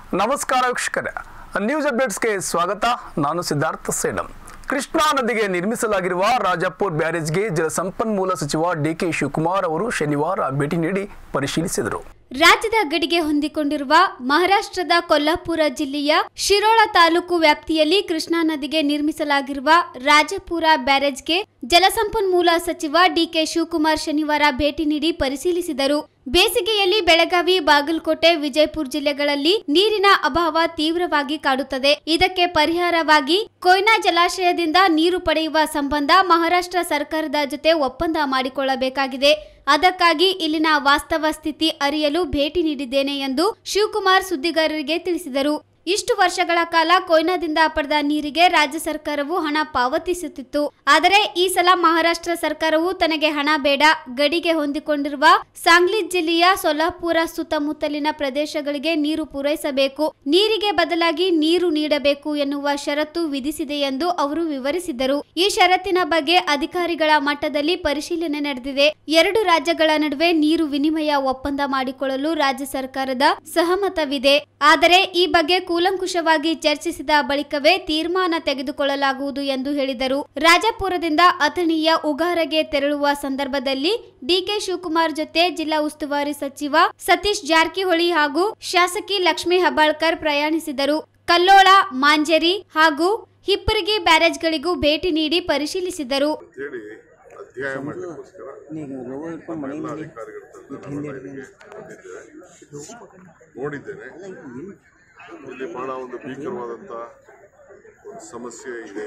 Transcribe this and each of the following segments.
ನಮಸ್ಕಾರ ವೀಕ್ಷಕರೇ ನ್ಯೂಸ್ ಅಪ್ಡೇಟ್ಸ್ಗೆ ಸ್ವಾಗತ ನಾನು ಸಿದ್ಧಾರ್ಥ ಸೇಡಂ ಕೃಷ್ಣಾ ನದಿಗೆ ನಿರ್ಮಿಸಲಾಗಿರುವ ರಾಜಾಪುರ್ ಬ್ಯಾರೇಜ್ಗೆ ಜಲಸಂಪನ್ಮೂಲ ಸಚಿವ ಡಿಕೆ ಶಿವಕುಮಾರ್ ಅವರು ಶನಿವಾರ ಭೇಟಿ ನೀಡಿ ಪರಿಶೀಲಿಸಿದರು ರಾಜ್ಯದ ಗಡಿಗೆ ಹೊಂದಿಕೊಂಡಿರುವ ಮಹಾರಾಷ್ಟ್ರದ ಕೊಲ್ಲಾಪುರ ಜಿಲ್ಲೆಯ ಶಿರೋಳ ತಾಲೂಕು ವ್ಯಾಪ್ತಿಯಲ್ಲಿ ಕೃಷ್ಣಾ ನದಿಗೆ ನಿರ್ಮಿಸಲಾಗಿರುವ ರಾಜಪುರ ಬ್ಯಾರೇಜ್ಗೆ ಜಲಸಂಪನ್ಮೂಲ ಸಚಿವ ಡಿಕೆ ಶಿವಕುಮಾರ್ ಶನಿವಾರ ಭೇಟಿ ನೀಡಿ ಪರಿಶೀಲಿಸಿದರು ಬೇಸಿಗೆಯಲ್ಲಿ ಬೆಳಗಾವಿ ಬಾಗಲಕೋಟೆ ವಿಜಯಪುರ ಜಿಲ್ಲೆಗಳಲ್ಲಿ ನೀರಿನ ಅಭಾವ ತೀವ್ರವಾಗಿ ಕಾಡುತ್ತದೆ ಇದಕ್ಕೆ ಪರಿಹಾರವಾಗಿ ಕೊಯ್ನಾ ಜಲಾಶಯದಿಂದ ನೀರು ಪಡೆಯುವ ಸಂಬಂಧ ಮಹಾರಾಷ್ಟ್ರ ಸರ್ಕಾರದ ಜೊತೆ ಒಪ್ಪಂದ ಮಾಡಿಕೊಳ್ಳಬೇಕಾಗಿದೆ ಅದಕ್ಕಾಗಿ ಇಲ್ಲಿನ ವಾಸ್ತವ ಸ್ಥಿತಿ ಅರಿಯಲು ಭೇಟಿ ನೀಡಿದ್ದೇನೆ ಎಂದು ಶಿವಕುಮಾರ್ ಸುದ್ದಿಗಾರರಿಗೆ ತಿಳಿಸಿದರು ಇಷ್ಟು ವರ್ಷಗಳ ಕಾಲ ಕೊಯ್ನಾದಿಂದ ಪಡೆದ ನೀರಿಗೆ ರಾಜ್ಯ ಸರ್ಕಾರವು ಹಣ ಪಾವತಿಸುತ್ತಿತ್ತು ಆದರೆ ಈ ಸಲ ಮಹಾರಾಷ್ಟ್ರ ಸರ್ಕಾರವು ತನಗೆ ಹಣ ಬೇಡ ಗಡಿಗೆ ಹೊಂದಿಕೊಂಡಿರುವ ಸಾಂಗ್ಲಿ ಜಿಲ್ಲೆಯ ಸೊಲ್ಲಾಪುರ ಸುತ್ತಮುತ್ತಲಿನ ಪ್ರದೇಶಗಳಿಗೆ ನೀರು ಪೂರೈಸಬೇಕು ನೀರಿಗೆ ಬದಲಾಗಿ ನೀರು ನೀಡಬೇಕು ಎನ್ನುವ ಷರತ್ತು ವಿಧಿಸಿದೆ ಎಂದು ಅವರು ವಿವರಿಸಿದರು ಈ ಷರತ್ತಿನ ಬಗ್ಗೆ ಅಧಿಕಾರಿಗಳ ಮಟ್ಟದಲ್ಲಿ ಪರಿಶೀಲನೆ ನಡೆದಿದೆ ಎರಡು ರಾಜ್ಯಗಳ ನಡುವೆ ನೀರು ವಿನಿಮಯ ಒಪ್ಪಂದ ಮಾಡಿಕೊಳ್ಳಲು ರಾಜ್ಯ ಸರ್ಕಾರದ ಸಹಮತವಿದೆ ಆದರೆ ಈ ಬಗ್ಗೆ ಕೂಲಂಕುಷವಾಗಿ ಚರ್ಚಿಸಿದ ಬಳಿಕವೇ ತೀರ್ಮಾನ ತೆಗೆದುಕೊಳ್ಳಲಾಗುವುದು ಎಂದು ಹೇಳಿದರು ರಾಜಪುರದಿಂದ ಅಥಣಿಯ ಉಗಾರಗೆ ತೆರಳುವ ಸಂದರ್ಭದಲ್ಲಿ ಡಿಕೆ ಶಿವಕುಮಾರ್ ಜೊತೆ ಜಿಲ್ಲಾ ಉಸ್ತುವಾರಿ ಸಚಿವ ಸತೀಶ್ ಜಾರಕಿಹೊಳಿ ಹಾಗೂ ಶಾಸಕಿ ಲಕ್ಷ್ಮೀ ಹೆಬ್ಬಾಳ್ಕರ್ ಪ್ರಯಾಣಿಸಿದರು ಕಲ್ಲೋಳ ಮಾಂಜೇರಿ ಹಾಗೂ ಹಿಪ್ಪರಗಿ ಬ್ಯಾರೇಜ್ಗಳಿಗೂ ಭೇಟಿ ನೀಡಿ ಪರಿಶೀಲಿಸಿದರು ಅಂತೇಳಿ ಅಧ್ಯಾಯ ಮಾಡಲಿಕ್ಕೋಸ್ಕರ ಎಲ್ಲ ಅಧಿಕಾರಿಗಳ ತಂಡ ನಾವೆಲ್ಲ ಇಲ್ಲಿಗೆ ಬಂದಿದ್ದೇವೆ ನೋಡಿದ್ದೇನೆ ಇಲ್ಲಿ ಬಹಳ ಒಂದು ಭೀಕರವಾದಂಥ ಒಂದು ಸಮಸ್ಯೆ ಇದೆ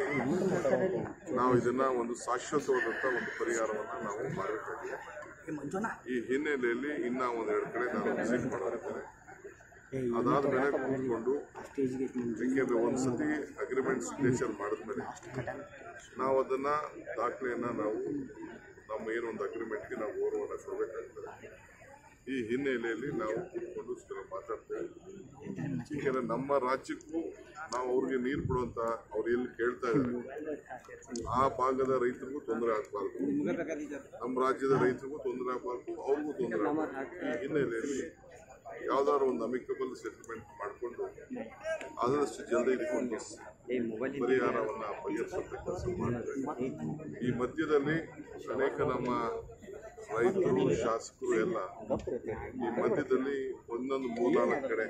ನಾವು ಇದನ್ನ ಒಂದು ಶಾಶ್ವತವಾದಂಥ ಒಂದು ಪರಿಹಾರವನ್ನು ನಾವು ಮಾಡಬೇಕಾಗಿದೆ ಈ ಹಿನ್ನೆಲೆಯಲ್ಲಿ ಇನ್ನ ಒಂದೆರಡು ಕಡೆ ನಾನು ವಿಸಿಟ್ ಮಾಡೋರಿದ್ದೇನೆ ಅದಾದ ಮೇಲೆ ಕೂತ್ಕೊಂಡು ಯಾಕೆಂದ್ರೆ ಒಂದ್ಸತಿ ಅಗ್ರಿಮೆಂಟ್ ಸಿಗ್ನೇಚರ್ ಮಾಡಿದ್ಮೇಲೆ ನಾವು ಅದನ್ನ ದಾಖಲೆಯನ್ನ ನಾವು ನಮ್ಮ ಏನೊಂದು ಅಗ್ರಿಮೆಂಟ್ಗೆ ನಾವು ಗೌರವನ ಕೊಡಬೇಕಾಗ್ತದೆ ಈ ಹಿನ್ನೆಲೆಯಲ್ಲಿ ನಾವು ಕೂತ್ಕೊಂಡು ಸ್ವಲ್ಪ ಮಾತಾಡ್ತೇವೆ ಏಕೆಂದ್ರೆ ನಮ್ಮ ರಾಜ್ಯಕ್ಕೂ ನಾವು ಅವ್ರಿಗೆ ನೀರು ಕೊಡುವಂತ ಅವ್ರು ಎಲ್ಲಿ ಕೇಳ್ತಾ ಇದ್ದಾರೆ ಆ ಭಾಗದ ರೈತರಿಗೂ ತೊಂದರೆ ಆಗಬಾರ್ದು ನಮ್ಮ ರಾಜ್ಯದ ರೈತರಿಗೂ ತೊಂದರೆ ಆಗಬಾರ್ದು ಅವ್ರಿಗೂ ತೊಂದರೆ ಆಗಬಾರ್ದು ಈ ಹಿನ್ನೆಲೆಯಲ್ಲಿ ಯಾವ್ದಾದ್ರು ಒಂದು ಅಮಿಕಬಲ್ ಸೆಟಲ್ಮೆಂಟ್ ಮಾಡಿಕೊಂಡು ಆದಷ್ಟು ಜಲ್ದಿ ಇದಕ್ಕೊಂದು ಪರಿಹಾರವನ್ನ ಬಗೆಹರಿಸುವಂತ ಕೆಲಸ ಮಾಡ್ತಾರೆ ಈ ಮಧ್ಯದಲ್ಲಿ ಅನೇಕ ನಮ್ಮ ರೈತರು ಶಾಸಕರು ಎಲ್ಲ ಈ ಮಧ್ಯದಲ್ಲಿ ಒಂದೊಂದು ಮೂರ್ನಾಲ್ಕು ಕಡೆ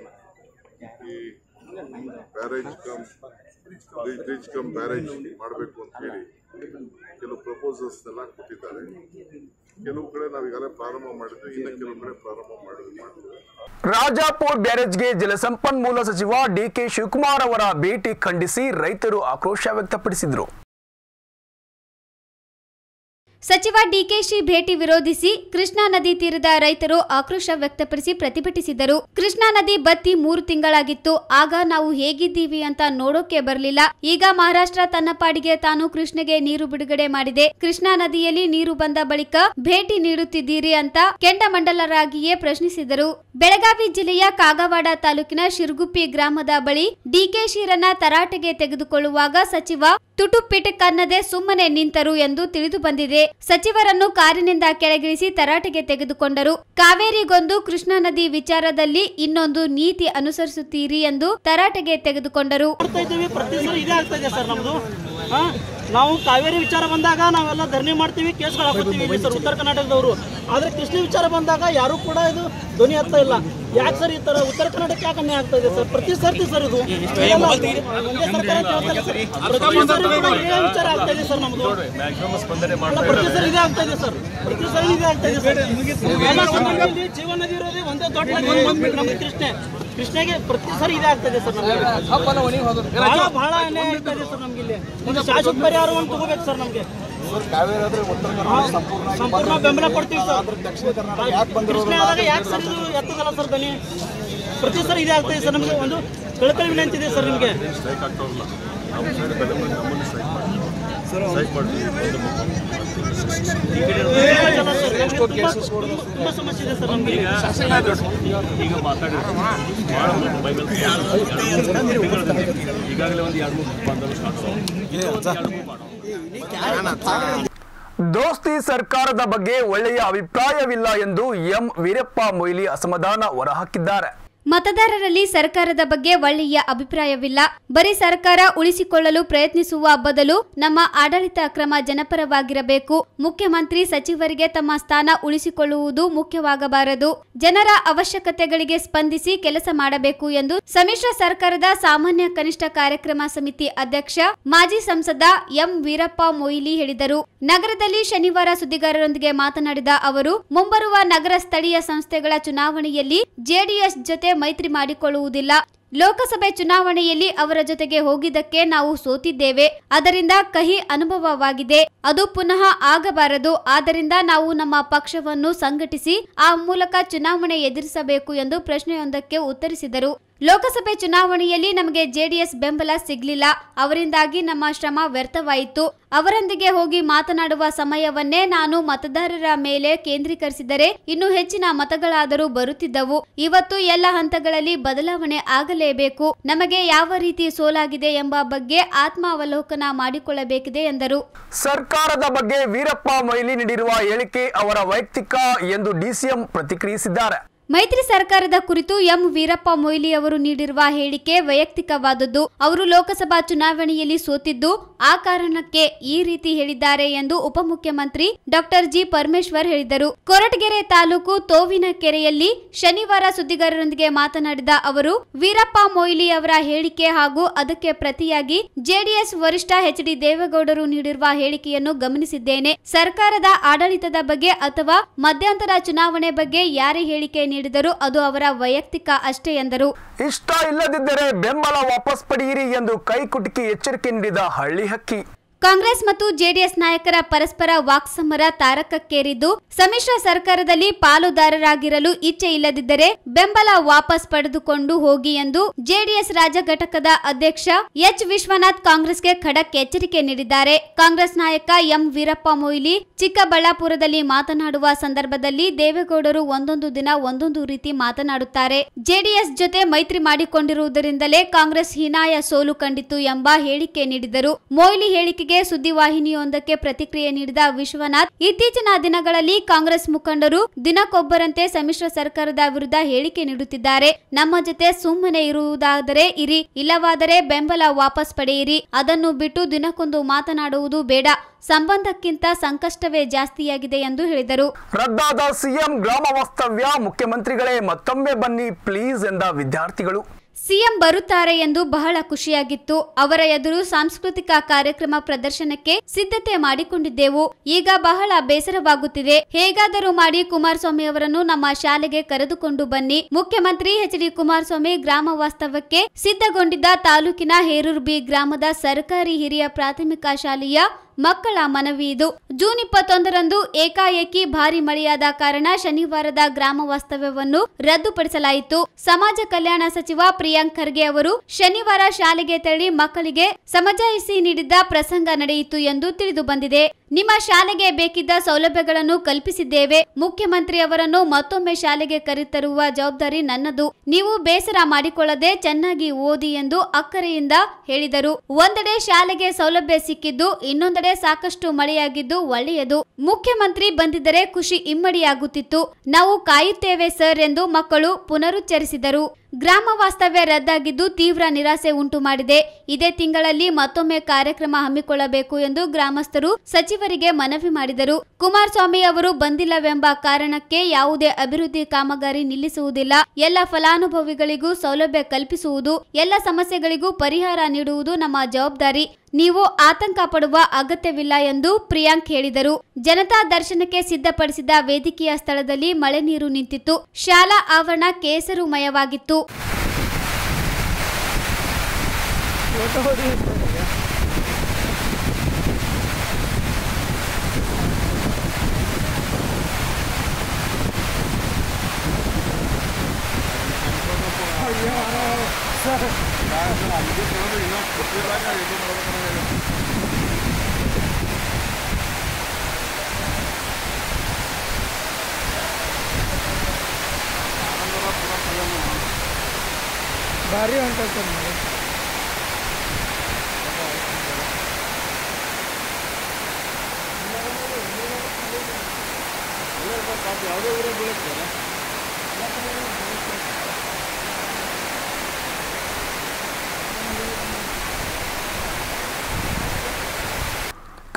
ಈ barrage cum bridge cum barrage ಮಾಡಬೇಕು ಅಂತ ಹೇಳಿ ಕೆಲವು ಪ್ರಪೋಸಲ್ಸ್ನೆಲ್ಲ ಕೊಟ್ಟಿದ್ದಾರೆ ಕೆಲವು ಕಡೆ ನಾವು ಈಗಾಗಲೇ ಪ್ರಾರಂಭ ಮಾಡಿದ್ವಿ ಇನ್ನು ಕೆಲವು ಕಡೆ ಪ್ರಾರಂಭ ಮಾಡಿದ್ವಿ ಮಾಡ್ತೀವಿ ರಾಜಾಪುರ್ ಬ್ಯಾರೇಜ್ಗೆ ಜಲಸಂಪನ್ಮೂಲ ಸಚಿವ ಡಿಕೆ ಶಿವಕುಮಾರ್ ಅವರ ಭೇಟಿ ಖಂಡಿಸಿ ರೈತರು ಆಕ್ರೋಶ ವ್ಯಕ್ತಪಡಿಸಿದರು ಸಚಿವ ಡಿಕೆಶಿ ಭೇಟಿ ವಿರೋಧಿಸಿ ಕೃಷ್ಣಾ ನದಿ ತೀರದ ರೈತರು ಆಕ್ರೋಶ ವ್ಯಕ್ತಪಡಿಸಿ ಪ್ರತಿಭಟಿಸಿದರು ಕೃಷ್ಣಾ ನದಿ ಬತ್ತಿ ಮೂರು ತಿಂಗಳಾಗಿತ್ತು ಆಗ ನಾವು ಹೇಗಿದ್ದೀವಿ ಅಂತ ನೋಡೋಕೆ ಬರಲಿಲ್ಲ ಈಗ ಮಹಾರಾಷ್ಟ್ರ ತನ್ನ ಪಾಡಿಗೆ ತಾನು ಕೃಷ್ಣಗೆ ನೀರು ಬಿಡುಗಡೆ ಮಾಡಿದೆ ಕೃಷ್ಣಾ ನದಿಯಲ್ಲಿ ನೀರು ಬಂದ ಬಳಿಕ ಭೇಟಿ ನೀಡುತ್ತಿದ್ದೀರಿ ಅಂತ ಕೆಂಡಮಂಡಲರಾಗಿಯೇ ಪ್ರಶ್ನಿಸಿದರು ಬೆಳಗಾವಿ ಜಿಲ್ಲೆಯ ಕಾಗವಾಡ ತಾಲೂಕಿನ ಶಿರ್ಗುಪ್ಪಿ ಗ್ರಾಮದ ಬಳಿ ಡಿಕೆಶಿರನ್ನ ತರಾಟೆಗೆ ತೆಗೆದುಕೊಳ್ಳುವಾಗ ಸಚಿವ ತುಟುಪಿಟಕನ್ನದೆ ಸುಮ್ಮನೆ ನಿಂತರು ಎಂದು ತಿಳಿದು ಬಂದಿದೆ ಸಚಿವರನ್ನು ಕಾರಿನಿಂದ ಕೆಳಗಿಳಿಸಿ ತರಾಟೆಗೆ ತೆಗೆದುಕೊಂಡರು ಕಾವೇರಿಗೊಂದು ಕೃಷ್ಣಾ ನದಿ ವಿಚಾರದಲ್ಲಿ ಇನ್ನೊಂದು ನೀತಿ ಅನುಸರಿಸುತ್ತೀರಿ ಎಂದು ತರಾಟೆಗೆ ತೆಗೆದುಕೊಂಡರು ಮಾಡ್ತಾ ಇದ್ದೀವಿ ಪ್ರತಿ ಸಲ ಇದೇ ಆಗ್ತಾ ಇದೆ ಸರ್ ನಮ್ದು ಹಾ ನಾವು ಕಾವೇರಿ ವಿಚಾರ ಬಂದಾಗ ನಾವೆಲ್ಲ ಧರಣಿ ಮಾಡ್ತೀವಿ ಕೇಸ್ಗಳು ಹಾಕೋತೀವಿ ಇಲ್ಲಿ ಸರ್ ಉತ್ತರ ಕರ್ನಾಟಕದವರು ಆದ್ರೆ ಕೃಷ್ಣ ವಿಚಾರ ಬಂದಾಗ ಯಾರು ಕೂಡ ಇದು ಧ್ವನಿ ಆಗ್ತಾ ಇಲ್ಲ ಯಾಕೆ ಸರ್ ಈ ತರ ಉತ್ತರ ಕರ್ನಾಟಕ ಯಾಕೆ ಅನ್ಯಾಯ ಆಗ್ತಾ ಇದೆ ಸರ್ ಪ್ರತಿ ಸರ್ತಿ ಸರ್ ಇದು ಇದೆಲ್ಲ ಒಂದೇ ಸರ್ಕಾರ ಅಂತ ಹೇಳ್ತಾರೆ ಸರ್. ಪ್ರತಿ ಸರಿ ಕೂಡ ಇದೇ ವಿಚಾರ ಆಗ್ತಾ ಇದೆ ಸರ್ ನಮ್ದು ಅಲ್ಲ, ಪ್ರತಿ ಸರಿ ಇದೇ ಆಗ್ತಾ ಇದೆ ಸರ್ ಪ್ರತಿ ಸರಿ ಇದೇ ಆಗ್ತಾ ಇದೆ ಸರ್ ಎಲ್ಲ ಸಂದರ್ಭದಲ್ಲಿ ಜೀವನ ನದಿ ಇರೋದೇ ಒಂದೇ ದೊಡ್ಡ ನದಿ ಒಂದು ನಮ್ಗೆ ಕೃಷ್ಣೆ ಕೃಷ್ಣೆಗೆ ಪ್ರತಿ ಸರಿ ಇದೇ ಆಗ್ತಾ ಇದೆ ಸರ್ ನಮ್ಗೆ ಬಹಳ ಬಹಳ ಅನ್ಯಾಯ ಆಗ್ತಾ ಇದೆ ಸರ್ ನಮ್ಗೆ ಇಲ್ಲಿ ಒಂದು ಶಾಶ್ವತ ಪರಿಹಾರವನ್ನು ತಗೋಬೇಕು ಸರ್ ನಮ್ಗೆ ಸಂಪೂರ್ಣ ಬೆಂಬಲ ಕೊಡ್ತೀವಿ ಸರ್ ಕೃಷ್ಣ ಆದಾಗ ಯಾಕೆ ಸರ್ ಇದು ಎತ್ತದಲ್ಲ ಸರ್ ದನಿ ಪ್ರತಿ ಸರಿ ಇದೇ ಆಗ್ತಾ ಇದೆ ಸರ್ ನಮಗೆ ಒಂದು ಕಳಕಳಿ ವಿನಂತಿ ಇದೆ ಸರ್ ನಿಮಗೆ ಸ್ಟ್ರೈಕ್ ಆಗ್ತಾವಲ್ಲ ನಮ್ಮ ಸೈಡ್ ಬೆಲೆ ಮೇಲೆ ನಮ್ಮಲ್ಲಿ ಸ್ಟ್ರೈಕ್ ಮಾಡ್ತೀವಿ ಸ್ಟ್ರೈಕ್ ಮಾಡ್ತೀವಿ ತುಂಬಾ ಸಮಸ್ಯೆ ಇದೆ ಸರ್ ನಮಗೆ ಈಗ ಮಾತಾಡಿದ್ರು ಭಾಳ ಮೊಬೈಲ್ ಈಗಾಗಲೇ ಒಂದು ಎರಡು ಮೂರು ಬಂದವರು ಸ್ಟಾರ್ಟ್ ದೋಸ್ತಿ ಸರ್ಕಾರದ ಬಗ್ಗೆ ಒಳ್ಳೆಯ ಅಭಿಪ್ರಾಯವಿಲ್ಲ ಎಂದು ಎಂ ವೀರಪ್ಪ ಮೊಯ್ಲಿ ಅಸಮಾಧಾನ ಹೊರಹಾಕಿದ್ದಾರೆ ಮತದಾರರಲ್ಲಿ ಸರ್ಕಾರದ ಬಗ್ಗೆ ಒಳ್ಳೆಯ ಅಭಿಪ್ರಾಯವಿಲ್ಲ ಬರೀ ಸರ್ಕಾರ ಉಳಿಸಿಕೊಳ್ಳಲು ಪ್ರಯತ್ನಿಸುವ ಬದಲು ನಮ್ಮ ಆಡಳಿತ ಕ್ರಮ ಜನಪರವಾಗಿರಬೇಕು ಮುಖ್ಯಮಂತ್ರಿ ಸಚಿವರಿಗೆ ತಮ್ಮ ಸ್ಥಾನ ಉಳಿಸಿಕೊಳ್ಳುವುದು ಮುಖ್ಯವಾಗಬಾರದು ಜನರ ಅವಶ್ಯಕತೆಗಳಿಗೆ ಸ್ಪಂದಿಸಿ ಕೆಲಸ ಮಾಡಬೇಕು ಎಂದು ಸಮ್ಮಿಶ್ರ ಸರ್ಕಾರದ ಸಾಮಾನ್ಯ ಕನಿಷ್ಠ ಕಾರ್ಯಕ್ರಮ ಸಮಿತಿ ಅಧ್ಯಕ್ಷ ಮಾಜಿ ಸಂಸದ ಎಂ ವೀರಪ್ಪ ಮೊಯ್ಲಿ ಹೇಳಿದರು ನಗರದಲ್ಲಿ ಶನಿವಾರ ಸುದ್ದಿಗಾರರೊಂದಿಗೆ ಮಾತನಾಡಿದ ಅವರು ಮುಂಬರುವ ನಗರ ಸ್ಥಳೀಯ ಸಂಸ್ಥೆಗಳ ಚುನಾವಣೆಯಲ್ಲಿ ಜೆಡಿಎಸ್ ಜೊತೆ ಮೈತ್ರಿ ಮಾಡಿಕೊಳ್ಳುವುದಿಲ್ಲ ಲೋಕಸಭೆ ಚುನಾವಣೆಯಲ್ಲಿ ಅವರ ಜೊತೆಗೆ ಹೋಗಿದ್ದಕ್ಕೆ ನಾವು ಸೋತಿದ್ದೇವೆ ಅದರಿಂದ ಕಹಿ ಅನುಭವವಾಗಿದೆ ಅದು ಪುನಃ ಆಗಬಾರದು ಆದ್ದರಿಂದ ನಾವು ನಮ್ಮ ಪಕ್ಷವನ್ನು ಸಂಘಟಿಸಿ ಆ ಮೂಲಕ ಚುನಾವಣೆ ಎದುರಿಸಬೇಕು ಎಂದು ಪ್ರಶ್ನೆಯೊಂದಕ್ಕೆ ಉತ್ತರಿಸಿದರು ಲೋಕಸಭೆ ಚುನಾವಣೆಯಲ್ಲಿ ನಮಗೆ ಜೆಡಿಎಸ್ ಬೆಂಬಲ ಸಿಗ್ಲಿಲ್ಲ ಅವರಿಂದಾಗಿ ನಮ್ಮ ಶ್ರಮ ವ್ಯರ್ಥವಾಯಿತು ಅವರೊಂದಿಗೆ ಹೋಗಿ ಮಾತನಾಡುವ ಸಮಯವನ್ನೇ ನಾನು ಮತದಾರರ ಮೇಲೆ ಕೇಂದ್ರೀಕರಿಸಿದರೆ ಇನ್ನು ಹೆಚ್ಚಿನ ಮತಗಳಾದರೂ ಬರುತ್ತಿದ್ದವು ಇವತ್ತು ಎಲ್ಲ ಹಂತಗಳಲ್ಲಿ ಬದಲಾವಣೆ ಆಗಲೇಬೇಕು ನಮಗೆ ಯಾವ ರೀತಿ ಸೋಲಾಗಿದೆ ಎಂಬ ಬಗ್ಗೆ ಆತ್ಮಾವಲೋಕನ ಮಾಡಿಕೊಳ್ಳಬೇಕಿದೆ ಎಂದರು ಸರ್ಕಾರದ ಬಗ್ಗೆ ವೀರಪ್ಪ ಮೊಯ್ಲಿ ನೀಡಿರುವ ಹೇಳಿಕೆ ಅವರ ವೈಯಕ್ತಿಕ ಎಂದು ಡಿಸಿಎಂ ಪ್ರತಿಕ್ರಿಯಿಸಿದ್ದಾರೆ ಮೈತ್ರಿ ಸರ್ಕಾರದ ಕುರಿತು ಎಂ ವೀರಪ್ಪ ಮೊಯ್ಲಿ ಅವರು ನೀಡಿರುವ ಹೇಳಿಕೆ ವೈಯಕ್ತಿಕವಾದದ್ದು ಅವರು ಲೋಕಸಭಾ ಚುನಾವಣೆಯಲ್ಲಿ ಸೋತಿದ್ದು ಆ ಕಾರಣಕ್ಕೆ ಈ ರೀತಿ ಹೇಳಿದ್ದಾರೆ ಎಂದು ಉಪಮುಖ್ಯಮಂತ್ರಿ ಡಾಕ್ಟರ್ ಜಿ ಪರಮೇಶ್ವರ್ ಹೇಳಿದರು ಕೊರಟಗೆರೆ ತಾಲೂಕು ತೋವಿನಕೆರೆಯಲ್ಲಿ ಶನಿವಾರ ಸುದ್ದಿಗಾರರೊಂದಿಗೆ ಮಾತನಾಡಿದ ಅವರು ವೀರಪ್ಪ ಮೊಯ್ಲಿ ಅವರ ಹೇಳಿಕೆ ಹಾಗೂ ಅದಕ್ಕೆ ಪ್ರತಿಯಾಗಿ ಜೆಡಿಎಸ್ ವರಿಷ್ಠ ಎಚ್ ಡಿ ದೇವೇಗೌಡರು ನೀಡಿರುವ ಹೇಳಿಕೆಯನ್ನು ಗಮನಿಸಿದ್ದೇನೆ ಸರ್ಕಾರದ ಆಡಳಿತದ ಬಗ್ಗೆ ಅಥವಾ ಮಧ್ಯಂತರ ಚುನಾವಣೆ ಬಗ್ಗೆ ಯಾರೇ ಹೇಳಿಕೆ ನೀಡಿದರೂ ಅದು ಅವರ ವೈಯಕ್ತಿಕ ಅಷ್ಟೇ ಎಂದರು ಇಷ್ಟ ಇಲ್ಲದಿದ್ದರೆ ಬೆಂಬಲ ವಾಪಸ್ ಪಡೆಯಿರಿ ಎಂದು ಕೈಕುಟುಕಿ ಎಚ್ಚರಿಕೆ ನೀಡಿದ ಹಳ್ಳಿ ಹಕ್ಕಿ ಕಾಂಗ್ರೆಸ್ ಮತ್ತು ಜೆಡಿಎಸ್ ನಾಯಕರ ಪರಸ್ಪರ ವಾಕ್ಸಮರ ತಾರಕಕ್ಕೇರಿದ್ದು ಸಮ್ಮಿಶ್ರ ಸರ್ಕಾರದಲ್ಲಿ ಪಾಲುದಾರರಾಗಿರಲು ಇಚ್ಛೆ ಇಲ್ಲದಿದ್ದರೆ ಬೆಂಬಲ ವಾಪಸ್ ಪಡೆದುಕೊಂಡು ಹೋಗಿ ಎಂದು ಜೆಡಿಎಸ್ ರಾಜ್ಯ ಘಟಕದ ಅಧ್ಯಕ್ಷ ಎಚ್ ವಿಶ್ವನಾಥ್ ಕಾಂಗ್ರೆಸ್ಗೆ ಖಡಕ್ ಎಚ್ಚರಿಕೆ ನೀಡಿದ್ದಾರೆ ಕಾಂಗ್ರೆಸ್ ನಾಯಕ ಎಂ ವೀರಪ್ಪ ಮೊಯ್ಲಿ ಚಿಕ್ಕಬಳ್ಳಾಪುರದಲ್ಲಿ ಮಾತನಾಡುವ ಸಂದರ್ಭದಲ್ಲಿ ದೇವೇಗೌಡರು ಒಂದೊಂದು ದಿನ ಒಂದೊಂದು ರೀತಿ ಮಾತನಾಡುತ್ತಾರೆ ಜೆಡಿಎಸ್ ಜೊತೆ ಮೈತ್ರಿ ಮಾಡಿಕೊಂಡಿರುವುದರಿಂದಲೇ ಕಾಂಗ್ರೆಸ್ ಹೀನಾಯ ಸೋಲು ಕಂಡಿತು ಎಂಬ ಹೇಳಿಕೆ ನೀಡಿದರು ಮೊಯ್ಲಿ ಹೇಳಿಕೆಗೆ ಸುದ್ದಿವಾಹಿನಿಯೊಂದಕ್ಕೆ ಪ್ರತಿಕ್ರಿಯೆ ನೀಡಿದ ವಿಶ್ವನಾಥ್ ಇತ್ತೀಚಿನ ದಿನಗಳಲ್ಲಿ ಕಾಂಗ್ರೆಸ್ ಮುಖಂಡರು ದಿನಕ್ಕೊಬ್ಬರಂತೆ ಸಮ್ಮಿಶ್ರ ಸರ್ಕಾರದ ವಿರುದ್ಧ ಹೇಳಿಕೆ ನೀಡುತ್ತಿದ್ದಾರೆ ನಮ್ಮ ಜೊತೆ ಸುಮ್ಮನೆ ಇರುವುದಾದರೆ ಇರಿ ಇಲ್ಲವಾದರೆ ಬೆಂಬಲ ವಾಪಸ್ ಪಡೆಯಿರಿ ಅದನ್ನು ಬಿಟ್ಟು ದಿನಕ್ಕೊಂದು ಮಾತನಾಡುವುದು ಬೇಡ ಸಂಬಂಧಕ್ಕಿಂತ ಸಂಕಷ್ಟವೇ ಜಾಸ್ತಿಯಾಗಿದೆ ಎಂದು ಹೇಳಿದರು ರದ್ದಾದ ಸಿಎಂ ಗ್ರಾಮ ವಾಸ್ತವ್ಯ ಮುಖ್ಯಮಂತ್ರಿಗಳೇ ಮತ್ತೊಮ್ಮೆ ಬನ್ನಿ ಪ್ಲೀಸ್ ಎಂದ ವಿದ್ಯಾರ್ಥಿಗಳು ಸಿಎಂ ಬರುತ್ತಾರೆ ಎಂದು ಬಹಳ ಖುಷಿಯಾಗಿತ್ತು ಅವರ ಎದುರು ಸಾಂಸ್ಕೃತಿಕ ಕಾರ್ಯಕ್ರಮ ಪ್ರದರ್ಶನಕ್ಕೆ ಸಿದ್ಧತೆ ಮಾಡಿಕೊಂಡಿದ್ದೆವು ಈಗ ಬಹಳ ಬೇಸರವಾಗುತ್ತಿದೆ ಹೇಗಾದರೂ ಮಾಡಿ ಕುಮಾರಸ್ವಾಮಿ ಅವರನ್ನು ನಮ್ಮ ಶಾಲೆಗೆ ಕರೆದುಕೊಂಡು ಬನ್ನಿ ಮುಖ್ಯಮಂತ್ರಿ ಎಚ್ ಡಿ ಕುಮಾರಸ್ವಾಮಿ ಗ್ರಾಮ ವಾಸ್ತವಕ್ಕೆ ಸಿದ್ಧಗೊಂಡಿದ್ದ ತಾಲೂಕಿನ ಹೇರೂರು ಬಿ ಗ್ರಾಮದ ಸರ್ಕಾರಿ ಹಿರಿಯ ಪ್ರಾಥಮಿಕ ಶಾಲೆಯ ಮಕ್ಕಳ ಮನವಿ ಇದು ಜೂನ್ ಇಪ್ಪತ್ತೊಂದರಂದು ಏಕಾಏಕಿ ಭಾರಿ ಮಳೆಯಾದ ಕಾರಣ ಶನಿವಾರದ ಗ್ರಾಮ ವಾಸ್ತವ್ಯವನ್ನು ರದ್ದುಪಡಿಸಲಾಯಿತು ಸಮಾಜ ಕಲ್ಯಾಣ ಸಚಿವ ಪ್ರಿಯಾಂಕ್ ಖರ್ಗೆ ಅವರು ಶನಿವಾರ ಶಾಲೆಗೆ ತೆರಳಿ ಮಕ್ಕಳಿಗೆ ಸಮಜಾಯಿಸಿ ನೀಡಿದ್ದ ಪ್ರಸಂಗ ನಡೆಯಿತು ಎಂದು ತಿಳಿದು ಬಂದಿದೆ ನಿಮ್ಮ ಶಾಲೆಗೆ ಬೇಕಿದ್ದ ಸೌಲಭ್ಯಗಳನ್ನು ಕಲ್ಪಿಸಿದ್ದೇವೆ ಮುಖ್ಯಮಂತ್ರಿ ಅವರನ್ನು ಮತ್ತೊಮ್ಮೆ ಶಾಲೆಗೆ ಕರೆತರುವ ಜವಾಬ್ದಾರಿ ನನ್ನದು ನೀವು ಬೇಸರ ಮಾಡಿಕೊಳ್ಳದೆ ಚೆನ್ನಾಗಿ ಓದಿ ಎಂದು ಅಕ್ಕರೆಯಿಂದ ಹೇಳಿದರು ಒಂದೆಡೆ ಶಾಲೆಗೆ ಸೌಲಭ್ಯ ಸಿಕ್ಕಿದ್ದು ಇನ್ನೊಂದೆಡೆ ಸಾಕಷ್ಟು ಮಳೆಯಾಗಿದ್ದು ಒಳ್ಳೆಯದು ಮುಖ್ಯಮಂತ್ರಿ ಬಂದಿದ್ದರೆ ಖುಷಿ ಇಮ್ಮಡಿಯಾಗುತ್ತಿತ್ತು ನಾವು ಕಾಯುತ್ತೇವೆ ಸರ್ ಎಂದು ಮಕ್ಕಳು ಪುನರುಚ್ಚರಿಸಿದರು ಗ್ರಾಮ ವಾಸ್ತವ್ಯ ರದ್ದಾಗಿದ್ದು ತೀವ್ರ ನಿರಾಸೆ ಉಂಟು ಮಾಡಿದೆ ಇದೇ ತಿಂಗಳಲ್ಲಿ ಮತ್ತೊಮ್ಮೆ ಕಾರ್ಯಕ್ರಮ ಹಮ್ಮಿಕೊಳ್ಳಬೇಕು ಎಂದು ಗ್ರಾಮಸ್ಥರು ಸಚಿವರಿಗೆ ಮನವಿ ಮಾಡಿದರು ಕುಮಾರಸ್ವಾಮಿ ಅವರು ಬಂದಿಲ್ಲವೆಂಬ ಕಾರಣಕ್ಕೆ ಯಾವುದೇ ಅಭಿವೃದ್ಧಿ ಕಾಮಗಾರಿ ನಿಲ್ಲಿಸುವುದಿಲ್ಲ ಎಲ್ಲ ಫಲಾನುಭವಿಗಳಿಗೂ ಸೌಲಭ್ಯ ಕಲ್ಪಿಸುವುದು ಎಲ್ಲ ಸಮಸ್ಯೆಗಳಿಗೂ ಪರಿಹಾರ ನೀಡುವುದು ನಮ್ಮ ಜವಾಬ್ದಾರಿ ನೀವು ಆತಂಕ ಪಡುವ ಅಗತ್ಯವಿಲ್ಲ ಎಂದು ಪ್ರಿಯಾಂಕ್ ಹೇಳಿದರು ಜನತಾ ದರ್ಶನಕ್ಕೆ ಸಿದ್ಧಪಡಿಸಿದ ವೇದಿಕೆಯ ಸ್ಥಳದಲ್ಲಿ ಮಳೆ ನೀರು ನಿಂತಿತ್ತು ಶಾಲಾ ಆವರಣ ಕೇಸರುಮಯವಾಗಿತ್ತು ಭಾರಿ ಹೊಂಟೈತೆ ಸರ್ ಮಳೆ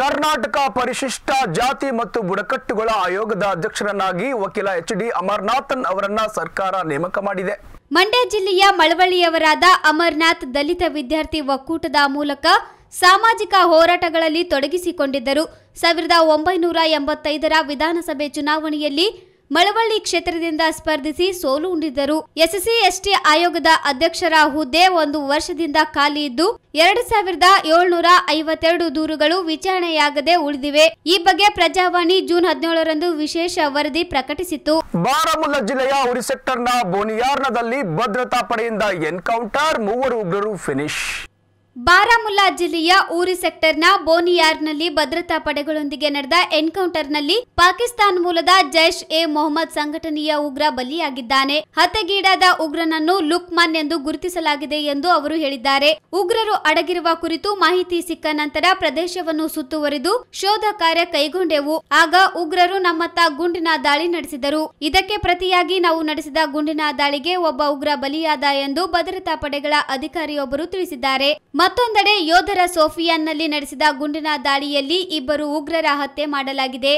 ಕರ್ನಾಟಕ ಪರಿಶಿಷ್ಟ ಜಾತಿ ಮತ್ತು ಬುಡಕಟ್ಟುಗಳ ಆಯೋಗದ ಅಧ್ಯಕ್ಷರನ್ನಾಗಿ ವಕೀಲ ಎಚ್ ಡಿ ಅಮರ್ನಾಥನ್ ಅವರನ್ನ ಸರ್ಕಾರ ನೇಮಕ ಮಾಡಿದೆ ಮಂಡ್ಯ ಜಿಲ್ಲೆಯ ಮಳವಳ್ಳಿಯವರಾದ ಅಮರ್ನಾಥ್ ದಲಿತ ವಿದ್ಯಾರ್ಥಿ ಒಕ್ಕೂಟದ ಮೂಲಕ ಸಾಮಾಜಿಕ ಹೋರಾಟಗಳಲ್ಲಿ ತೊಡಗಿಸಿಕೊಂಡಿದ್ದರು ಸಾವಿರದ ಒಂಬೈನೂರ ಎಂಬತ್ತೈದರ ವಿಧಾನಸಭೆ ಚುನಾವಣೆಯಲ್ಲಿ ಮಳವಳ್ಳಿ ಕ್ಷೇತ್ರದಿಂದ ಸ್ಪರ್ಧಿಸಿ ಸೋಲು ಉಂಡಿದ್ದರು ಎಸ್ಎಸ್ಸಿ ಎಸ್ಟಿ ಆಯೋಗದ ಅಧ್ಯಕ್ಷರ ಹುದ್ದೆ ಒಂದು ವರ್ಷದಿಂದ ಖಾಲಿ ಇದ್ದು ಎರಡು ಸಾವಿರದ ಏಳ್ನೂರ ಐವತ್ತೆರಡು ದೂರುಗಳು ವಿಚಾರಣೆಯಾಗದೆ ಉಳಿದಿವೆ ಈ ಬಗ್ಗೆ ಪ್ರಜಾವಾಣಿ ಜೂನ್ ಹದಿನೇಳರಂದು ವಿಶೇಷ ವರದಿ ಪ್ರಕಟಿಸಿತ್ತು ಬಾರಾಮುಲ್ಲಾ ಜಿಲ್ಲೆಯ ಉರಿ ಸೆಕ್ಟರ್ನ ಬೋನಿಯಾರ್ನದಲ್ಲಿ ಭದ್ರತಾ ಪಡೆಯಿಂದ ಎನ್ಕೌಂಟರ್ ಮೂವರು ಉಗ್ರರು ಫಿನಿಶ್ ಬಾರಾಮುಲ್ಲಾ ಜಿಲ್ಲೆಯ ಊರಿ ಸೆಕ್ಟರ್ನ ಬೋನಿಯಾರ್ನಲ್ಲಿ ಭದ್ರತಾ ಪಡೆಗಳೊಂದಿಗೆ ನಡೆದ ಎನ್ಕೌಂಟರ್ನಲ್ಲಿ ಪಾಕಿಸ್ತಾನ ಮೂಲದ ಜೈಷ್ ಎ ಮೊಹಮ್ಮದ್ ಸಂಘಟನೆಯ ಉಗ್ರ ಬಲಿಯಾಗಿದ್ದಾನೆ ಹತ್ಯೆಗೀಡಾದ ಉಗ್ರನನ್ನು ಲುಕ್ಮಾನ್ ಎಂದು ಗುರುತಿಸಲಾಗಿದೆ ಎಂದು ಅವರು ಹೇಳಿದ್ದಾರೆ ಉಗ್ರರು ಅಡಗಿರುವ ಕುರಿತು ಮಾಹಿತಿ ಸಿಕ್ಕ ನಂತರ ಪ್ರದೇಶವನ್ನು ಸುತ್ತುವರಿದು ಶೋಧ ಕಾರ್ಯ ಕೈಗೊಂಡೆವು ಆಗ ಉಗ್ರರು ನಮ್ಮತ್ತ ಗುಂಡಿನ ದಾಳಿ ನಡೆಸಿದರು ಇದಕ್ಕೆ ಪ್ರತಿಯಾಗಿ ನಾವು ನಡೆಸಿದ ಗುಂಡಿನ ದಾಳಿಗೆ ಒಬ್ಬ ಉಗ್ರ ಬಲಿಯಾದ ಎಂದು ಭದ್ರತಾ ಪಡೆಗಳ ಅಧಿಕಾರಿಯೊಬ್ಬರು ತಿಳಿಸಿದ್ದಾರೆ ಮತ್ತೊಂದೆಡೆ ಯೋಧರ ಸೋಫಿಯಾನ್ನಲ್ಲಿ ನಡೆಸಿದ ಗುಂಡಿನ ದಾಳಿಯಲ್ಲಿ ಇಬ್ಬರು ಉಗ್ರರ ಹತ್ಯೆ ಮಾಡಲಾಗಿದೆ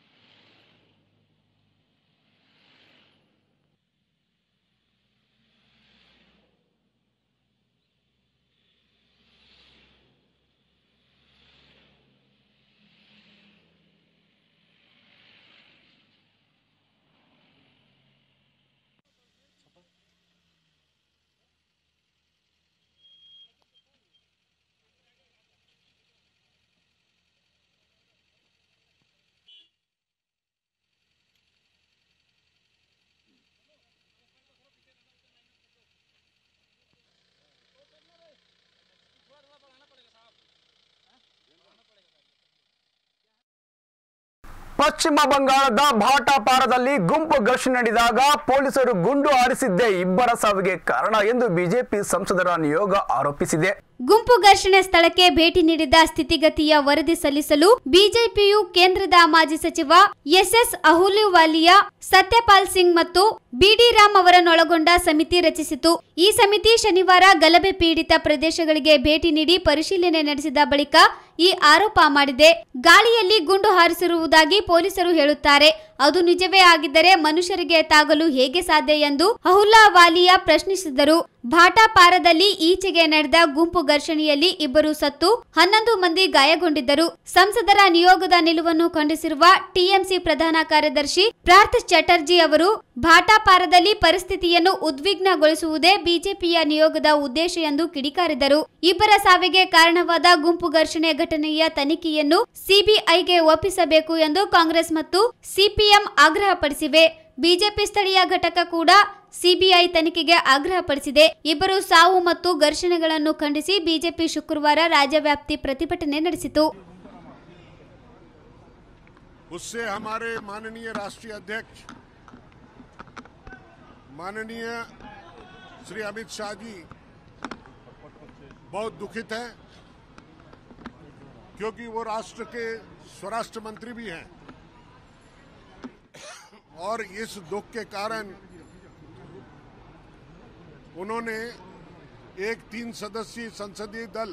ಪಶ್ಚಿಮ ಬಂಗಾಳದ ಭಾಟಾಪಾರದಲ್ಲಿ ಗುಂಪು ಘರ್ಷಣೆ ನಡೆದಾಗ ಪೊಲೀಸರು ಗುಂಡು ಹಾರಿಸಿದ್ದೇ ಇಬ್ಬರ ಸಾವಿಗೆ ಕಾರಣ ಎಂದು ಬಿಜೆಪಿ ಸಂಸದರ ನಿಯೋಗ ಆರೋಪಿಸಿದೆ ಗುಂಪು ಘರ್ಷಣೆ ಸ್ಥಳಕ್ಕೆ ಭೇಟಿ ನೀಡಿದ ಸ್ಥಿತಿಗತಿಯ ವರದಿ ಸಲ್ಲಿಸಲು ಬಿಜೆಪಿಯು ಕೇಂದ್ರದ ಮಾಜಿ ಸಚಿವ ಎಸ್ಎಸ್ ಅಹುಲುವಾಲಿಯಾ ಸತ್ಯಪಾಲ್ ಸಿಂಗ್ ಮತ್ತು ಬಿಡಿ ರಾಮ್ ಅವರನ್ನೊಳಗೊಂಡ ಸಮಿತಿ ರಚಿಸಿತು ಈ ಸಮಿತಿ ಶನಿವಾರ ಗಲಭೆ ಪೀಡಿತ ಪ್ರದೇಶಗಳಿಗೆ ಭೇಟಿ ನೀಡಿ ಪರಿಶೀಲನೆ ನಡೆಸಿದ ಬಳಿಕ ಈ ಆರೋಪ ಮಾಡಿದೆ ಗಾಳಿಯಲ್ಲಿ ಗುಂಡು ಹಾರಿಸಿರುವುದಾಗಿ ಪೊಲೀಸರು ಹೇಳುತ್ತಾರೆ ಅದು ನಿಜವೇ ಆಗಿದ್ದರೆ ಮನುಷ್ಯರಿಗೆ ತಾಗಲು ಹೇಗೆ ಸಾಧ್ಯ ಎಂದು ಅಹುಲ್ಲಾ ವಾಲಿಯಾ ಪ್ರಶ್ನಿಸಿದರು ಭಾಟಾಪಾರದಲ್ಲಿ ಈಚೆಗೆ ನಡೆದ ಗುಂಪು ಘರ್ಷಣೆಯಲ್ಲಿ ಇಬ್ಬರು ಸತ್ತು ಹನ್ನೊಂದು ಮಂದಿ ಗಾಯಗೊಂಡಿದ್ದರು ಸಂಸದರ ನಿಯೋಗದ ನಿಲುವನ್ನು ಖಂಡಿಸಿರುವ ಟಿಎಂಸಿ ಪ್ರಧಾನ ಕಾರ್ಯದರ್ಶಿ ಪಾರ್ಥ್ ಚಟರ್ಜಿ ಅವರು ಭಾಟಾಪಾರದಲ್ಲಿ ಪರಿಸ್ಥಿತಿಯನ್ನು ಉದ್ವಿಗ್ನಗೊಳಿಸುವುದೇ ಬಿಜೆಪಿಯ ನಿಯೋಗದ ಉದ್ದೇಶ ಎಂದು ಕಿಡಿಕಾರಿದರು ಇಬ್ಬರ ಸಾವಿಗೆ ಕಾರಣವಾದ ಗುಂಪು ಘರ್ಷಣೆ ಘಟನೆಯ ತನಿಖೆಯನ್ನು ಸಿಬಿಐಗೆ ಒಪ್ಪಿಸಬೇಕು ಎಂದು ಕಾಂಗ್ರೆಸ್ ಮತ್ತು ಸಿಪಿಎಂ ಆಗ್ರಹಪಡಿಸಿವೆ ಬಿಜೆಪಿ ಸ್ಥಳೀಯ ಘಟಕ ಕೂಡ ಸಿಬಿಐ ತನಿಖೆಗೆ ಆಗ್ರಹಪಡಿಸಿದೆ ಇಬ್ಬರು ಸಾವು ಮತ್ತು ಘರ್ಷಣೆಗಳನ್ನು ಖಂಡಿಸಿ ಬಿಜೆಪಿ ಶುಕ್ರವಾರ ರಾಜ್ಯವ್ಯಾಪ್ತಿ ಪ್ರತಿಭಟನೆ ನಡೆಸಿತು उससे हमारे माननीय राष्ट्रीय अध्यक्ष माननीय श्री अमित शाह जी बहुत दुखित हैं क्योंकि वो राष्ट्र के स्वराष्ट्र मंत्री भी हैं और इस दुख के कारण उन्होंने एक तीन सदस्यीय संसदीय दल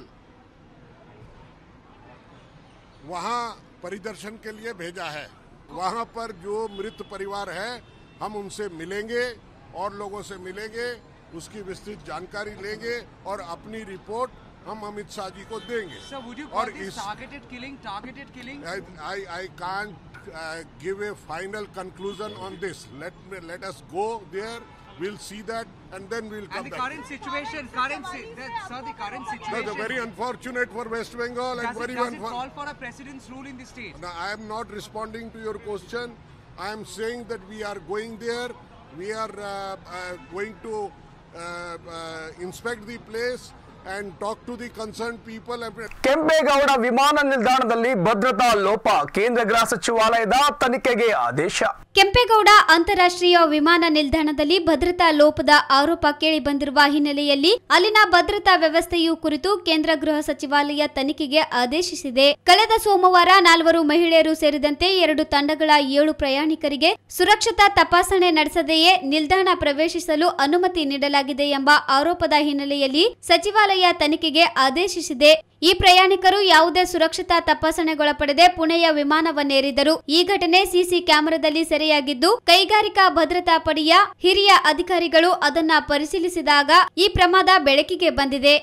वहां परिदर्शन के लिए भेजा है वहां पर जो मृत परिवार है हम उनसे मिलेंगे और लोगों से मिलेंगे उसकी विस्तृत जानकारी लेंगे और अपनी रिपोर्ट हम अमित शाह जी को देंगे Sir, would you और call this इस targeted killing? Targeted killing? I, I, I can't uh, give a final conclusion on this. Let me, let us go there. We'll see that, and then we'll come and the back. current situation, current, si- that, sir, the current No, situation. the very unfortunate for West Bengal and does it, very does it unfor- call for a president's rule in the state? Now, I am not responding to your question. I am saying that we are going there. We are uh, uh, going to uh, uh, inspect the place and talk to the concerned people. And Kempegowda ವಿಮಾನ ನಿಲ್ದಾಣದಲ್ಲಿ ಭದ್ರತಾ ಲೋಪ ಕೇಂದ್ರ ಗೃಹ ಸಚಿವಾಲಯದ ತನಿಖೆಗೆ ಆದೇಶ ಕೆಂಪೇಗೌಡ ಅಂತಾರಾಷ್ಟ್ರೀಯ ವಿಮಾನ ನಿಲ್ದಾಣದಲ್ಲಿ ಭದ್ರತಾ ಲೋಪದ ಆರೋಪ ಕೇಳಿ ಬಂದಿರುವ ಹಿನ್ನೆಲೆಯಲ್ಲಿ ಅಲ್ಲಿನ ಭದ್ರತಾ ವ್ಯವಸ್ಥೆಯು ಕುರಿತು ಕೇಂದ್ರ ಗೃಹ ಸಚಿವಾಲಯ ತನಿಖೆಗೆ ಆದೇಶಿಸಿದೆ ಕಳೆದ ಸೋಮವಾರ ನಾಲ್ವರು ಮಹಿಳೆಯರು ಸೇರಿದಂತೆ ಎರಡು ತಂಡಗಳ ಏಳು ಪ್ರಯಾಣಿಕರಿಗೆ ಸುರಕ್ಷತಾ ತಪಾಸಣೆ ನಡೆಸದೆಯೇ ನಿಲ್ದಾಣ ಪ್ರವೇಶಿಸಲು ಅನುಮತಿ ನೀಡಲಾಗಿದೆ ಎಂಬ ಆರೋಪದ ಹಿನ್ನೆಲೆಯಲ್ಲಿ ಸಚಿವಾಲಯ ನೌಕಾಪಡೆಯ ತನಿಖೆಗೆ ಆದೇಶಿಸಿದೆ ಈ ಪ್ರಯಾಣಿಕರು ಯಾವುದೇ ಸುರಕ್ಷತಾ ತಪಾಸಣೆಗೊಳಪಡದೆ ಪುಣೆಯ ವಿಮಾನವನ್ನೇರಿದರು ಈ ಘಟನೆ ಸಿಸಿ ಕ್ಯಾಮೆರಾದಲ್ಲಿ ಸೆರೆಯಾಗಿದ್ದು ಕೈಗಾರಿಕಾ ಭದ್ರತಾ ಪಡೆಯ ಹಿರಿಯ ಅಧಿಕಾರಿಗಳು ಅದನ್ನ ಪರಿಶೀಲಿಸಿದಾಗ ಈ ಪ್ರಮಾದ ಬೆಳಕಿಗೆ ಬಂದಿದೆ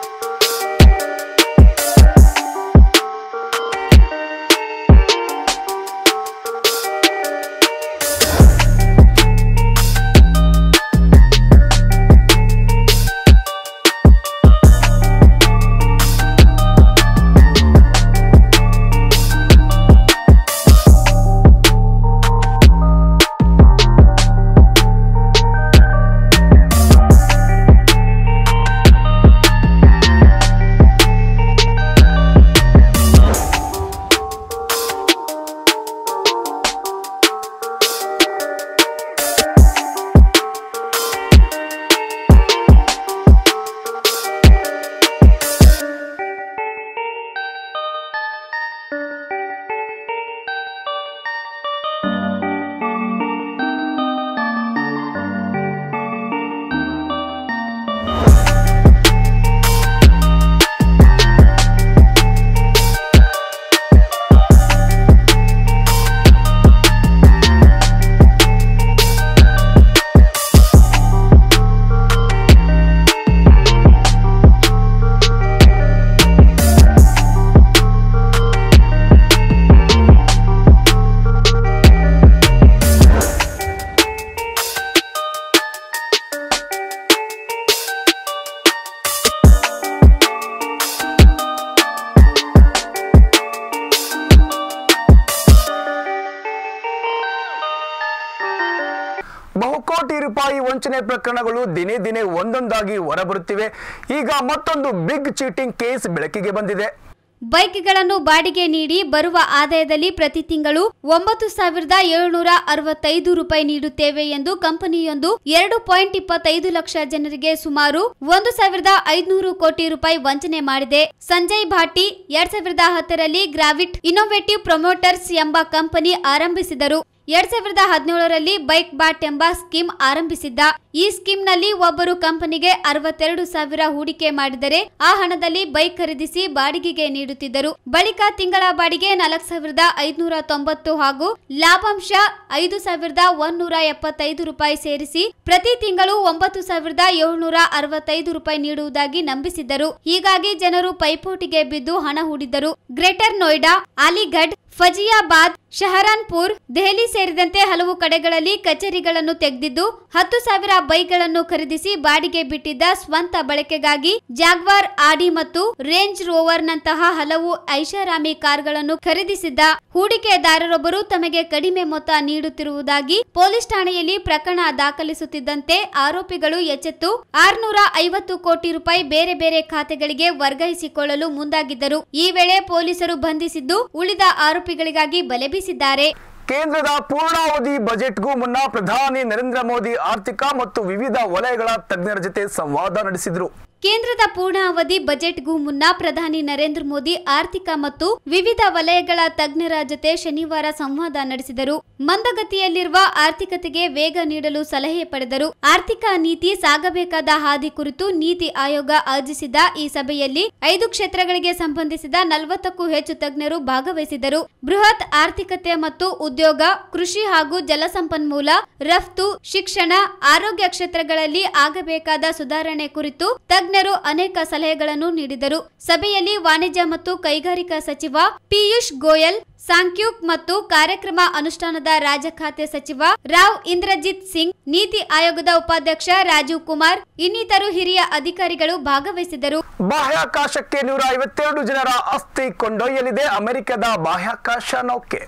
ಬಹುಕೋಟಿ ರೂಪಾಯಿ ವಂಚನೆ ಪ್ರಕರಣಗಳು ದಿನೇ ದಿನೇ ಒಂದೊಂದಾಗಿ ಹೊರಬರುತ್ತಿವೆ ಈಗ ಮತ್ತೊಂದು ಬಿಗ್ ಚೀಟಿಂಗ್ ಕೇಸ್ ಬೆಳಕಿಗೆ ಬಂದಿದೆ ಬೈಕ್ಗಳನ್ನು ಬಾಡಿಗೆ ನೀಡಿ ಬರುವ ಆದಾಯದಲ್ಲಿ ಪ್ರತಿ ತಿಂಗಳು ಒಂಬತ್ತು ಸಾವಿರದ ಏಳುನೂರ ಅರವತ್ತೈದು ರೂಪಾಯಿ ನೀಡುತ್ತೇವೆ ಎಂದು ಕಂಪನಿಯೊಂದು ಎರಡು ಪಾಯಿಂಟ್ ಇಪ್ಪತ್ತೈದು ಲಕ್ಷ ಜನರಿಗೆ ಸುಮಾರು ಒಂದು ಸಾವಿರದ ಐದುನೂರು ಕೋಟಿ ರೂಪಾಯಿ ವಂಚನೆ ಮಾಡಿದೆ ಸಂಜಯ್ ಭಾಟಿ ಎರಡ್ ಸಾವಿರದ ಹತ್ತರಲ್ಲಿ ಗ್ರಾವಿಟ್ ಇನ್ನೋವೇಟಿವ್ ಪ್ರೊಮೋಟರ್ಸ್ ಎಂಬ ಕಂಪನಿ ಆರಂಭಿಸಿದರು ಎರಡ್ ಸಾವಿರದ ಹದಿನೇಳರಲ್ಲಿ ಬೈಕ್ ಬಾಟ್ ಎಂಬ ಸ್ಕೀಮ್ ಆರಂಭಿಸಿದ್ದ ಈ ಸ್ಕೀಮ್ನಲ್ಲಿ ಒಬ್ಬರು ಕಂಪನಿಗೆ ಅರವತ್ತೆರಡು ಸಾವಿರ ಹೂಡಿಕೆ ಮಾಡಿದರೆ ಆ ಹಣದಲ್ಲಿ ಬೈಕ್ ಖರೀದಿಸಿ ಬಾಡಿಗೆಗೆ ನೀಡುತ್ತಿದ್ದರು ಬಳಿಕ ತಿಂಗಳ ಬಾಡಿಗೆ ನಾಲ್ಕು ಸಾವಿರದ ಐದುನೂರ ತೊಂಬತ್ತು ಹಾಗೂ ಲಾಭಾಂಶ ಐದು ಸಾವಿರದ ಒಂದೂರ ಎಪ್ಪತ್ತೈದು ರೂಪಾಯಿ ಸೇರಿಸಿ ಪ್ರತಿ ತಿಂಗಳು ಒಂಬತ್ತು ಸಾವಿರದ ಏಳ್ನೂರ ಅರವತ್ತೈದು ರೂಪಾಯಿ ನೀಡುವುದಾಗಿ ನಂಬಿಸಿದ್ದರು ಹೀಗಾಗಿ ಜನರು ಪೈಪೋಟಿಗೆ ಬಿದ್ದು ಹಣ ಹೂಡಿದ್ದರು ಗ್ರೇಟರ್ ನೋಯ್ಡಾ ಅಲಿಗಢ್ ಫಜಿಯಾಬಾದ್ ಶಹರಾನ್ಪುರ್ ದೆಹಲಿ ಸೇರಿದಂತೆ ಹಲವು ಕಡೆಗಳಲ್ಲಿ ಕಚೇರಿಗಳನ್ನು ತೆಗೆದಿದ್ದು ಹತ್ತು ಸಾವಿರ ಬೈಕ್ಗಳನ್ನು ಖರೀದಿಸಿ ಬಾಡಿಗೆ ಬಿಟ್ಟಿದ್ದ ಸ್ವಂತ ಬಳಕೆಗಾಗಿ ಜಾಗ್ವಾರ್ ಆಡಿ ಮತ್ತು ರೇಂಜ್ ರೋವರ್ ನಂತಹ ಹಲವು ಐಷಾರಾಮಿ ಕಾರ್ಗಳನ್ನು ಖರೀದಿಸಿದ್ದ ಹೂಡಿಕೆದಾರರೊಬ್ಬರು ತಮಗೆ ಕಡಿಮೆ ಮೊತ್ತ ನೀಡುತ್ತಿರುವುದಾಗಿ ಪೊಲೀಸ್ ಠಾಣೆಯಲ್ಲಿ ಪ್ರಕರಣ ದಾಖಲಿಸುತ್ತಿದ್ದಂತೆ ಆರೋಪಿಗಳು ಎಚ್ಚೆತ್ತು ಆರ್ನೂರ ಐವತ್ತು ಕೋಟಿ ರೂಪಾಯಿ ಬೇರೆ ಬೇರೆ ಖಾತೆಗಳಿಗೆ ವರ್ಗಾಯಿಸಿಕೊಳ್ಳಲು ಮುಂದಾಗಿದ್ದರು ಈ ವೇಳೆ ಪೊಲೀಸರು ಬಂಧಿಸಿದ್ದು ಉಳಿದ ಆರೋಪಿಗಳಿಗಾಗಿ ಬಲೆ ಬೀಸಿದ್ದಾರೆ ಕೇಂದ್ರದ ಪೂರ್ಣಾವಧಿ ಬಜೆಟ್ಗೂ ಮುನ್ನ ಪ್ರಧಾನಿ ನರೇಂದ್ರ ಮೋದಿ ಆರ್ಥಿಕ ಮತ್ತು ವಿವಿಧ ವಲಯಗಳ ತಜ್ಞರ ಜೊತೆ ಸಂವಾದ ನಡೆಸಿದರು ಕೇಂದ್ರದ ಪೂರ್ಣಾವಧಿ ಬಜೆಟ್ಗೂ ಮುನ್ನ ಪ್ರಧಾನಿ ನರೇಂದ್ರ ಮೋದಿ ಆರ್ಥಿಕ ಮತ್ತು ವಿವಿಧ ವಲಯಗಳ ತಜ್ಞರ ಜೊತೆ ಶನಿವಾರ ಸಂವಾದ ನಡೆಸಿದರು ಮಂದಗತಿಯಲ್ಲಿರುವ ಆರ್ಥಿಕತೆಗೆ ವೇಗ ನೀಡಲು ಸಲಹೆ ಪಡೆದರು ಆರ್ಥಿಕ ನೀತಿ ಸಾಗಬೇಕಾದ ಹಾದಿ ಕುರಿತು ನೀತಿ ಆಯೋಗ ಆಯೋಜಿಸಿದ ಈ ಸಭೆಯಲ್ಲಿ ಐದು ಕ್ಷೇತ್ರಗಳಿಗೆ ಸಂಬಂಧಿಸಿದ ನಲವತ್ತಕ್ಕೂ ಹೆಚ್ಚು ತಜ್ಞರು ಭಾಗವಹಿಸಿದರು ಬೃಹತ್ ಆರ್ಥಿಕತೆ ಮತ್ತು ಉದ್ಯೋಗ ಕೃಷಿ ಹಾಗೂ ಜಲಸಂಪನ್ಮೂಲ ರಫ್ತು ಶಿಕ್ಷಣ ಆರೋಗ್ಯ ಕ್ಷೇತ್ರಗಳಲ್ಲಿ ಆಗಬೇಕಾದ ಸುಧಾರಣೆ ಕುರಿತು ತಜ್ಞರು ಅನೇಕ ಸಲಹೆಗಳನ್ನು ನೀಡಿದರು ಸಭೆಯಲ್ಲಿ ವಾಣಿಜ್ಯ ಮತ್ತು ಕೈಗಾರಿಕಾ ಸಚಿವ ಪಿಯೂಷ್ ಗೋಯಲ್ ಸಾಂಖ್ಯುಕ್ ಮತ್ತು ಕಾರ್ಯಕ್ರಮ ಅನುಷ್ಠಾನದ ರಾಜ್ಯ ಖಾತೆ ಸಚಿವ ರಾವ್ ಇಂದ್ರಜಿತ್ ಸಿಂಗ್ ನೀತಿ ಆಯೋಗದ ಉಪಾಧ್ಯಕ್ಷ ರಾಜೀವ್ ಕುಮಾರ್ ಇನ್ನಿತರು ಹಿರಿಯ ಅಧಿಕಾರಿಗಳು ಭಾಗವಹಿಸಿದರು ಬಾಹ್ಯಾಕಾಶಕ್ಕೆ ನೂರ ಐವತ್ತೆರಡು ಜನರ ಅಸ್ಥಿ ಕೊಂಡೊಯ್ಯಲಿದೆ ಅಮೆರಿಕದ ಬಾಹ್ಯಾಕಾಶ ನೌಕೆ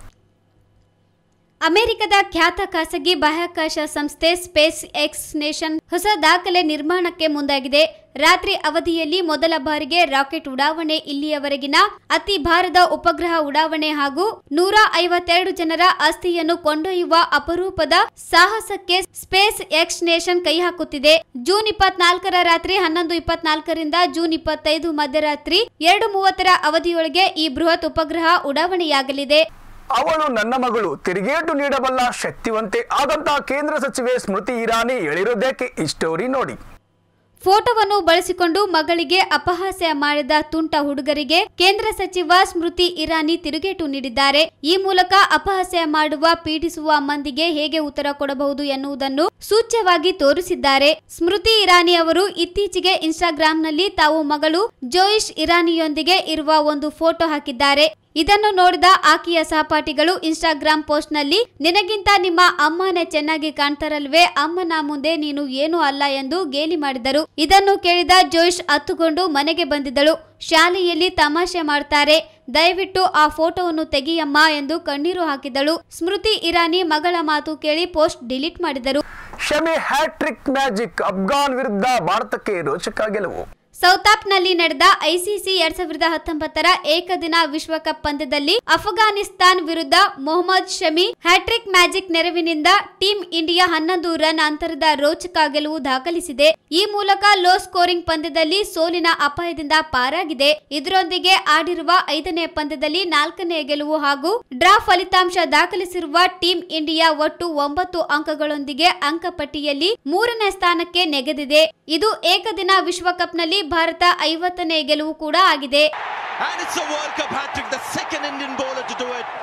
ಅಮೆರಿಕದ ಖ್ಯಾತ ಖಾಸಗಿ ಬಾಹ್ಯಾಕಾಶ ಸಂಸ್ಥೆ ಸ್ಪೇಸ್ ಎಕ್ಸ್ ನೇಷನ್ ಹೊಸ ದಾಖಲೆ ನಿರ್ಮಾಣಕ್ಕೆ ಮುಂದಾಗಿದೆ ರಾತ್ರಿ ಅವಧಿಯಲ್ಲಿ ಮೊದಲ ಬಾರಿಗೆ ರಾಕೆಟ್ ಉಡಾವಣೆ ಇಲ್ಲಿಯವರೆಗಿನ ಅತಿ ಭಾರದ ಉಪಗ್ರಹ ಉಡಾವಣೆ ಹಾಗೂ ನೂರ ಐವತ್ತೆರಡು ಜನರ ಅಸ್ಥಿಯನ್ನು ಕೊಂಡೊಯ್ಯುವ ಅಪರೂಪದ ಸಾಹಸಕ್ಕೆ ಸ್ಪೇಸ್ ಎಕ್ಸ್ ನೇಷನ್ ಕೈ ಹಾಕುತ್ತಿದೆ ಜೂನ್ ಇಪ್ಪತ್ನಾಲ್ಕರ ರಾತ್ರಿ ಹನ್ನೊಂದು ಇಪ್ಪತ್ನಾಲ್ಕರಿಂದ ಜೂನ್ ಇಪ್ಪತ್ತೈದು ಮಧ್ಯರಾತ್ರಿ ಎರಡು ಮೂವತ್ತರ ಅವಧಿಯೊಳಗೆ ಈ ಬೃಹತ್ ಉಪಗ್ರಹ ಉಡಾವಣೆಯಾಗಲಿದೆ ಅವಳು ನನ್ನ ಮಗಳು ತಿರುಗೇಟು ನೀಡಬಲ್ಲ ಶಕ್ತಿವಂತೆ ಆದಂತಹ ಕೇಂದ್ರ ಸಚಿವೆ ಸ್ಮೃತಿ ಇರಾನಿ ಹೇಳಿರೋದೇಕೆ ಈ ಸ್ಟೋರಿ ನೋಡಿ ಫೋಟೋವನ್ನು ಬಳಸಿಕೊಂಡು ಮಗಳಿಗೆ ಅಪಹಾಸ್ಯ ಮಾಡಿದ ತುಂಟ ಹುಡುಗರಿಗೆ ಕೇಂದ್ರ ಸಚಿವ ಸ್ಮೃತಿ ಇರಾನಿ ತಿರುಗೇಟು ನೀಡಿದ್ದಾರೆ ಈ ಮೂಲಕ ಅಪಹಾಸ್ಯ ಮಾಡುವ ಪೀಡಿಸುವ ಮಂದಿಗೆ ಹೇಗೆ ಉತ್ತರ ಕೊಡಬಹುದು ಎನ್ನುವುದನ್ನು ಸೂಚ್ಯವಾಗಿ ತೋರಿಸಿದ್ದಾರೆ ಸ್ಮೃತಿ ಇರಾನಿ ಅವರು ಇತ್ತೀಚೆಗೆ ಇನ್ಸ್ಟಾಗ್ರಾಂನಲ್ಲಿ ತಾವು ಮಗಳು ಜೋಯಿಶ್ ಇರಾನಿಯೊಂದಿಗೆ ಇರುವ ಒಂದು ಫೋಟೋ ಹಾಕಿದ್ದಾರೆ ಇದನ್ನು ನೋಡಿದ ಆಕೆಯ ಸಹಪಾಠಿಗಳು ಇನ್ಸ್ಟಾಗ್ರಾಂ ಪೋಸ್ಟ್ನಲ್ಲಿ ನಿನಗಿಂತ ನಿಮ್ಮ ಅಮ್ಮನೇ ಚೆನ್ನಾಗಿ ಕಾಣ್ತಾರಲ್ವೇ ಅಮ್ಮನ ಮುಂದೆ ನೀನು ಏನೂ ಅಲ್ಲ ಎಂದು ಗೇಲಿ ಮಾಡಿದರು ಇದನ್ನು ಕೇಳಿದ ಜೋಯಿಶ್ ಹತ್ತುಕೊಂಡು ಮನೆಗೆ ಬಂದಿದ್ದಳು ಶಾಲೆಯಲ್ಲಿ ತಮಾಷೆ ಮಾಡ್ತಾರೆ ದಯವಿಟ್ಟು ಆ ಫೋಟೋವನ್ನು ತೆಗಿಯಮ್ಮ ಎಂದು ಕಣ್ಣೀರು ಹಾಕಿದಳು ಸ್ಮೃತಿ ಇರಾನಿ ಮಗಳ ಮಾತು ಕೇಳಿ ಪೋಸ್ಟ್ ಡಿಲೀಟ್ ಮಾಡಿದರು ಶಮಿ ಹ್ಯಾಟ್ರಿಕ್ ಮ್ಯಾಜಿಕ್ ಅಫ್ಘಾನ್ ವಿರುದ್ಧ ಭಾರತಕ್ಕೆ ರೋಚಕ ಗೆಲುವು ಸೌತಾಪ್ನಲ್ಲಿ ನಡೆದ ಐಸಿಸಿ ಎರಡ್ ಸಾವಿರದ ಹತ್ತೊಂಬತ್ತರ ಏಕದಿನ ವಿಶ್ವಕಪ್ ಪಂದ್ಯದಲ್ಲಿ ಅಫ್ಘಾನಿಸ್ತಾನ್ ವಿರುದ್ಧ ಮೊಹಮ್ಮದ್ ಶಮಿ ಹ್ಯಾಟ್ರಿಕ್ ಮ್ಯಾಜಿಕ್ ನೆರವಿನಿಂದ ಟೀಂ ಇಂಡಿಯಾ ಹನ್ನೊಂದು ರನ್ ಅಂತರದ ರೋಚಕ ಗೆಲುವು ದಾಖಲಿಸಿದೆ ಈ ಮೂಲಕ ಲೋ ಸ್ಕೋರಿಂಗ್ ಪಂದ್ಯದಲ್ಲಿ ಸೋಲಿನ ಅಪಾಯದಿಂದ ಪಾರಾಗಿದೆ ಇದರೊಂದಿಗೆ ಆಡಿರುವ ಐದನೇ ಪಂದ್ಯದಲ್ಲಿ ನಾಲ್ಕನೇ ಗೆಲುವು ಹಾಗೂ ಡ್ರಾ ಫಲಿತಾಂಶ ದಾಖಲಿಸಿರುವ ಟೀಂ ಇಂಡಿಯಾ ಒಟ್ಟು ಒಂಬತ್ತು ಅಂಕಗಳೊಂದಿಗೆ ಅಂಕಪಟ್ಟಿಯಲ್ಲಿ ಮೂರನೇ ಸ್ಥಾನಕ್ಕೆ ನೆಗೆದಿದೆ ಇದು ಏಕದಿನ ವಿಶ್ವಕಪ್ನಲ್ಲಿ ಭಾರತ ಐವತ್ತನೇ ಗೆಲುವು ಕೂಡ ಆಗಿದೆ And it's a World Cup hat trick, the second Indian bowler to do it.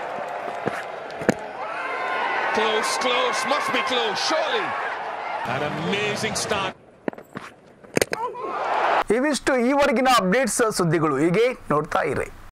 Close, close, must be close, surely. An amazing start. ಇವಿಷ್ಟು ಈವರೆಗಿನ ಅಪ್ಡೇಟ್ಸ್ ಸುದ್ದಿಗಳು ಹೀಗೆ ನೋಡ್ತಾ ಇರಿ